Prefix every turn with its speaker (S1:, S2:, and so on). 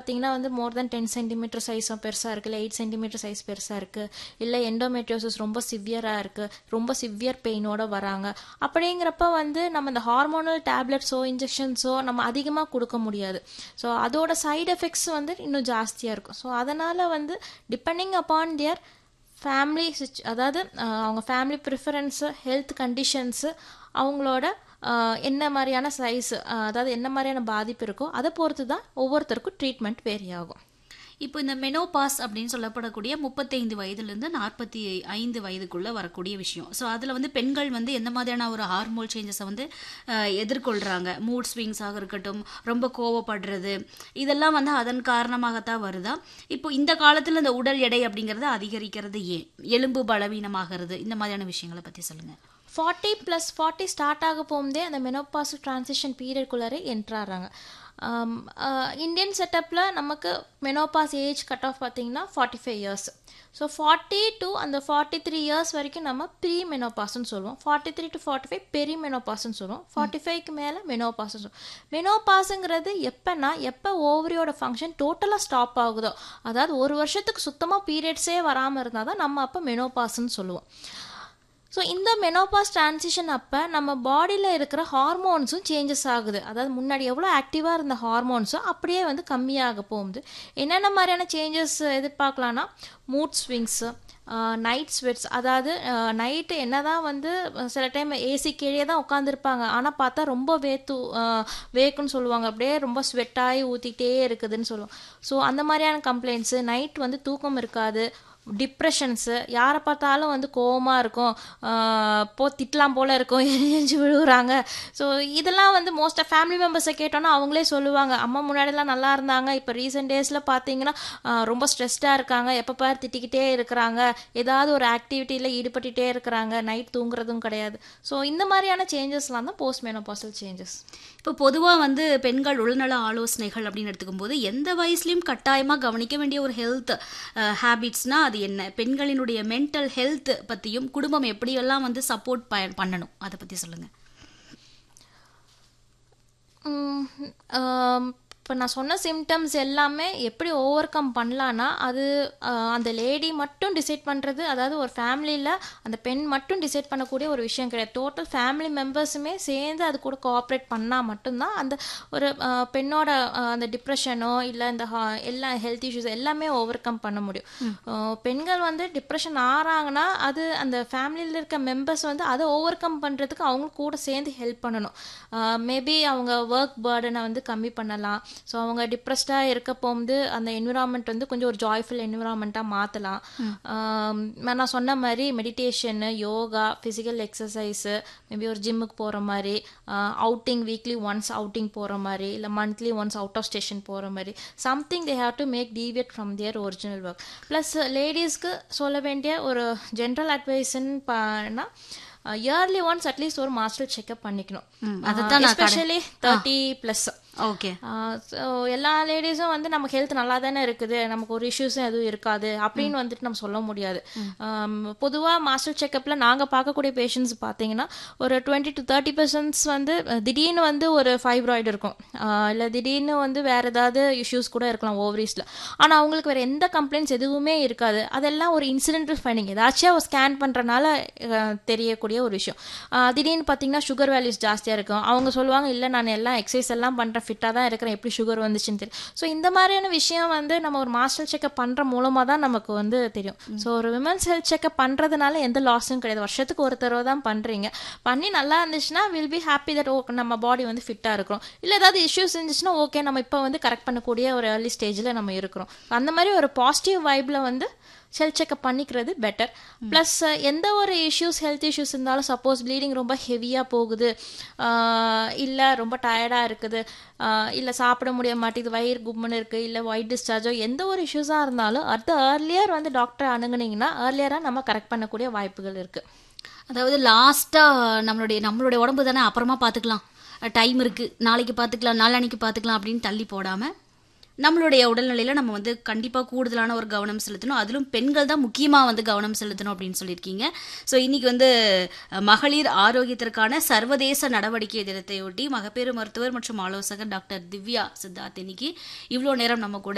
S1: பார்த்தீங்கன்னா வந்து மோர் than ten centimetre சைஸும் பெருசாக இருக்குது இல்லை எயிட் சென்டிமீட்டர் சைஸ் பெருசாக இருக்குது இல்லை எண்டோமெட்ரியோசிஸ் ரொம்ப சிவியராக இருக்குது ரொம்ப சிவியர் பெயினோட வராங்க அப்படிங்கிறப்ப வந்து நம்ம இந்த ஹார்மோனல் டேப்லெட்ஸோ இன்ஜெக்ஷன்ஸோ நம்ம அதிகமாக கொடுக்க முடியாது ஸோ அதோட சைடு எஃபெக்ட்ஸ் வந்து இன்னும் ஜாஸ்தியாக இருக்கும் ஸோ அதனால் வந்து depending upon their family such அதாவது அஹ், அவங்க ஃபேமிலி ப்ரிஃபரன்ஸு ஹெல்த் கண்டிஷன்ஸு அவங்களோட அஹ், என்ன மாதிரியான சைஸ் அதாவது என்ன மாதிரியான பாதிப்பு இருக்கோ அதை பொறுத்து தான் ஒவ்வொருத்தருக்கும் ட்ரீட்மெண்ட் வேரி ஆகும்
S2: இப்போ இந்த மெனோபாஸ் அப்படின்னு சொல்லப்படக்கூடிய முப்பத்தைந்து வயதுலேருந்து நாற்பத்தி ஐந்து வயதுக்குள்ள வரக்கூடிய விஷயம் ஸோ அதில் வந்து பெண்கள் வந்து எந்த மாதிரியான ஒரு ஹார்மோன் சேஞ்சஸை வந்து அஹ், எதிர்கொள்கிறாங்க மூட் ஸ்விங்ஸாக இருக்கட்டும் ரொம்ப கோவப்படுறது இதெல்லாம் வந்து அதன் காரணமாகத்தான் வருதா இப்போ இந்த காலத்தில் இந்த உடல் எடை அப்படிங்கிறது அதிகரிக்கிறது ஏன் எலும்பு பலவீனமாகிறது இந்த மாதிரியான விஷயங்களை பற்றி சொல்லுங்கள்
S1: ஃபார்ட்டி ப்ளஸ் ஃபார்ட்டி ஸ்டார்ட் ஆக போகும்போதே அந்த மெனோபாஸ் ட்ரான்சிஷன் பீரியட்குள்ளாரே என்ட்ராறாங்க இந்தியன் செட்டப்பில் நமக்கு மெனோபாஸ் ஏஜ் கட் ஆஃப் பார்த்தீங்கன்னா forty five years so forty to அந்த ஃபார்ட்டி த்ரீ இயர்ஸ் வரைக்கும் நம்ம ப்ரீ மெனோபாஸ்ன்னு சொல்லுவோம் forty three to forty five peri மெனோபாஸ்ன்னு சொல்லுவோம் ஃபார்ட்டி ஃபைவ்க்கு மேலே மெனோபாஸ்ன்னு சொல்லுவோம் மெனோபாஸுங்கிறது எப்போனா எப்போ ஓவரியோட ஃபங்க்ஷன் டோட்டலாக ஸ்டாப் ஆகுதோ அதாவது ஒரு வருஷத்துக்கு சுத்தமாக பீரியட்ஸே வராமல் இருந்தால் தான் நம்ம அப்போ மெனோபாஸ்ன்னு சொல்லுவோம் ஸோ இந்த மெனோபாஸ் டிரான்சிஷன் அப்போ நம்ம பாடியில் இருக்கிற ஹார்மோன்ஸும் சேஞ்சஸ் ஆகுது அதாவது முன்னாடி எவ்வளோ ஆக்டிவாக இருந்த ஹார்மோன்ஸும் அப்படியே வந்து கம்மியாக போகுது என்னென்ன மாதிரியான சேஞ்சஸ் எதிர்பார்க்கலான்னா மூட் ஸ்விங்ஸு நைட் ஸ்வெட்ஸ் அதாவது நைட்டு என்னதான் வந்து சில டைம் ஏசி கீழே தான் உட்காந்துருப்பாங்க ஆனால் பார்த்தா ரொம்ப வேத்து அஹ், வேக்குன்னு சொல்லுவாங்க அப்படியே ரொம்ப ஸ்வெட்டாகி ஊற்றிக்கிட்டே இருக்குதுன்னு சொல்லுவோம் ஸோ அந்த மாதிரியான கம்ப்ளைண்ட்ஸு நைட் வந்து தூக்கம் இருக்காது டிப்ரெஷன்ஸு யாரை பார்த்தாலும் வந்து கோவமாக இருக்கும் ஆஹ் போ திட்டலாம் போல இருக்கும் எரிஞ்சு விழுகுறாங்க ஸோ இதெல்லாம் வந்து மோஸ்ட்டாக ஃபேமிலி மெம்பர்ஸை கேட்டோன்னா அவங்களே சொல்லுவாங்க அம்மா முன்னாடிலாம் நல்லா இருந்தாங்க இப்போ ரீசெண்ட் டேஸில் பார்த்தீங்கன்னா ஆஹ் ரொம்ப ஸ்ட்ரெஸ்டாக இருக்காங்க எப்போ பாரு திட்டிக்கிட்டே இருக்கிறாங்க ஏதாவது ஒரு ஆக்டிவிட்டியில் ஈடுபட்டுட்டே இருக்கிறாங்க நைட் தூங்குறதும் கிடையாது ஸோ இந்த மாதிரியான சேஞ்சஸ்லாம் தான் போஸ்ட் மெனோபாசல் சேஞ்சஸ்
S2: இப்போ பொதுவாக வந்து பெண்கள் உடல்நல ஆலோசனைகள் அப்படின்னு எடுத்துக்கும் போது எந்த வயசுலையும் கட்டாயமாக கவனிக்க வேண்டிய ஒரு ஹெல்த் ஹேபிட்ஸ்னா அது என்ன பெண்களினுடைய மென்டல் ஹெல்த் பற்றியும் குடும்பம் எப்படியெல்லாம் வந்து சப்போர்ட் ப பண்ணணும் அதை பற்றி சொல்லுங்கள்
S1: இப்போ நான் சொன்ன சிம்டம்ஸ் எல்லாமே எப்படி ஓவர் கம் பண்ணலான்னா அது ஆஹ், அந்த லேடி மட்டும் டிசைட் பண்ணுறது அதாவது ஒரு ஃபேமிலியில் அந்த பெண் மட்டும் டிசைட் பண்ணக்கூடிய ஒரு விஷயம் கிடையாது டோட்டல் ஃபேமிலி மெம்பர்ஸுமே சேர்ந்து அது கூட கோஆப்ரேட் பண்ணால் மட்டும்தான் அந்த ஒரு ஆஹ், பெண்ணோட ஆஹ், அந்த டிப்ரெஷனோ இல்லை இந்த ஹா- எல்லா ஹெல்த் இஷ்யூஸ் எல்லாமே ஓவர் கம் பண்ண முடியும் ஆஹ், பெண்கள் வந்து டிப்ரெஷன் ஆறாங்கன்னா அது அந்த ஃபேமிலியில் இருக்க மெம்பர்ஸ் வந்து அதை ஓவர் கம் பண்ணுறதுக்கு அவங்க கூட சேர்ந்து ஹெல்ப் பண்ணணும் மேபி அவங்க ஒர்க் பேர்டனை வந்து கம்மி பண்ணலாம் ஸோ அவங்க டிப்ரெஸ்டாக இருக்க போகும்போது அந்த என்விரான்மெண்ட் வந்து கொஞ்சம் ஒரு ஜாய்ஃபுல் என்விரான்மெண்ட்டாக மாற்றலாம் நான் சொன்ன மாதிரி meditation yoga physical exercise maybe ஒரு ஜிம்முக்கு போகிற மாதிரி அவுட்டிங் வீக்லி ஒன்ஸ் அவுட்டிங் போகிற மாதிரி இல்லை monthly once out of station போகிற மாதிரி something they have to make deviate from their original work plus லேடிஸ்க்கு சொல்ல வேண்டிய ஒரு ஜென்ரல் அட்வைஸ்ன்னு பண்ணா இயர்லி ஒன்ஸ் அட்லீஸ்ட் ஒரு மாஸ்டர் செக்அப் பண்ணிக்கணும்
S2: அதைத்தான் நான்
S1: especially thirty plus
S2: okay
S1: so எல்லா லேடிஸும் வந்து நமக்கு ஹெல்த் நல்லா தானே இருக்குது நமக்கு ஒரு இஷ்யூஸும் எதுவும் இருக்காது அப்படின்னு வந்துட்டு நம்ம சொல்ல முடியாது பொதுவாக மாஸ்டர் செக்கப்பில் நாங்கள் பார்க்கக்கூடிய பேஷண்ட்ஸ் பார்த்தீங்கன்னா ஒரு டுவெண்ட்டி டு தேர்ட்டி பர்சன்ட்ஸ் வந்து அஹ், திடீர்னு வந்து ஒரு ஃபைப்ராய்டு இருக்கும் இல்லை திடீர்னு வந்து வேறு ஏதாவது இஷ்யூஸ் கூட இருக்கலாம் ஓவரீஸில் ஆனால் அவங்களுக்கு வேறு எந்த கம்ப்ளைண்ட்ஸ் எதுவுமே இருக்காது அதெல்லாம் ஒரு இன்சிடென்டல் ஃபைண்டிங் ஏதாச்சும் ஒரு ஸ்கேன் பண்ணுறனால தெரியக்கூடிய ஒரு விஷயம் அஹ், திடீர்னு பார்த்தீங்கன்னா சுகர் வேல்யூஸ் ஜாஸ்தியாக இருக்கும் அவங்க சொல்லுவாங்க இல்லை நான் எல்லாம் எக்ஸசைஸ் எல்லாம் பண்ணுறேன் ஃபிட்டாக தான் இருக்கிறேன் எப்படி சுகர் வந்துச்சுன்னு தெரியும் ஸோ இந்த மாதிரியான விஷயம் வந்து நம்ம ஒரு மாஸ்டர் செக்அப் பண்ணுற மூலமாக தான் நமக்கு வந்து தெரியும் ஸோ ஒரு விமன்ஸ் ஹெல்த் செக்அப் பண்ணுறதுனால எந்த லாஸும் கிடையாது வருஷத்துக்கு ஒரு தடவை தான் பண்ணுறீங்க பண்ணி நல்லா இருந்துச்சுன்னா will be happy that okay நம்ம பாடி வந்து ஃபிட்டாக இருக்கிறோம் இல்லை ஏதாவது இஷ்யூஸ் இருந்துச்சுன்னா ஓகே நம்ம இப்போ வந்து கரெக்ட் பண்ணக்கூடிய ஒரு ஏர்லி ஸ்டேஜில் நம்ம இருக்கிறோம் அந்த மாதிரி ஒரு பாசிட்டிவ் வைப்பில் வந்து ஹெல்த் செக்அப் பண்ணிக்கிறது பெட்டர் ப்ளஸ் எந்த ஒரு இஷ்யூஸ் ஹெல்த் இஷ்யூஸ் இருந்தாலும் சப்போஸ் ப்ளீடிங் ரொம்ப ஹெவியாக போகுது இல்லை ரொம்ப டயர்டாக இருக்குது இல்லை சாப்பிட முடிய மாட்டேங்குது வயிறு கும்முன்னு இருக்குது இல்லை ஒயிட் டிஸ்சார்ஜோ எந்த ஒரு இஷ்யூஸாக இருந்தாலும் அடுத்த ஏர்லியர் வந்து டாக்டர் அணுகுனீங்கன்னா ஏர்லியராக நம்ம கரெக்ட் பண்ணக்கூடிய வாய்ப்புகள் இருக்குது
S2: அதாவது லாஸ்ட்டாக நம்மளுடைய நம்மளுடைய உடம்பு தானே அப்புறமா பார்த்துக்கலாம் டைம் இருக்குது நாளைக்கு பார்த்துக்கலாம் நாளான்னைக்கு பார்த்துக்கலாம் அப்படின்னு தள்ளி போடாமல் நம்மளுடைய உடல்நிலையில் நம்ம வந்து கண்டிப்பாக கூடுதலான ஒரு கவனம் செலுத்தணும் அதிலும் பெண்கள் தான் முக்கியமாக வந்து கவனம் செலுத்தணும் அப்படின்னு சொல்லியிருக்கீங்க ஸோ இன்னைக்கு வந்து அஹ், மகளிர் ஆரோக்கியத்திற்கான சர்வதேச நடவடிக்கை தினத்தையொட்டி மகப்பேறு மருத்துவர் மற்றும் ஆலோசகர் டாக்டர் திவ்யா சித்தார்த் இன்னைக்கு இவ்வளோ நேரம் நம்ம கூட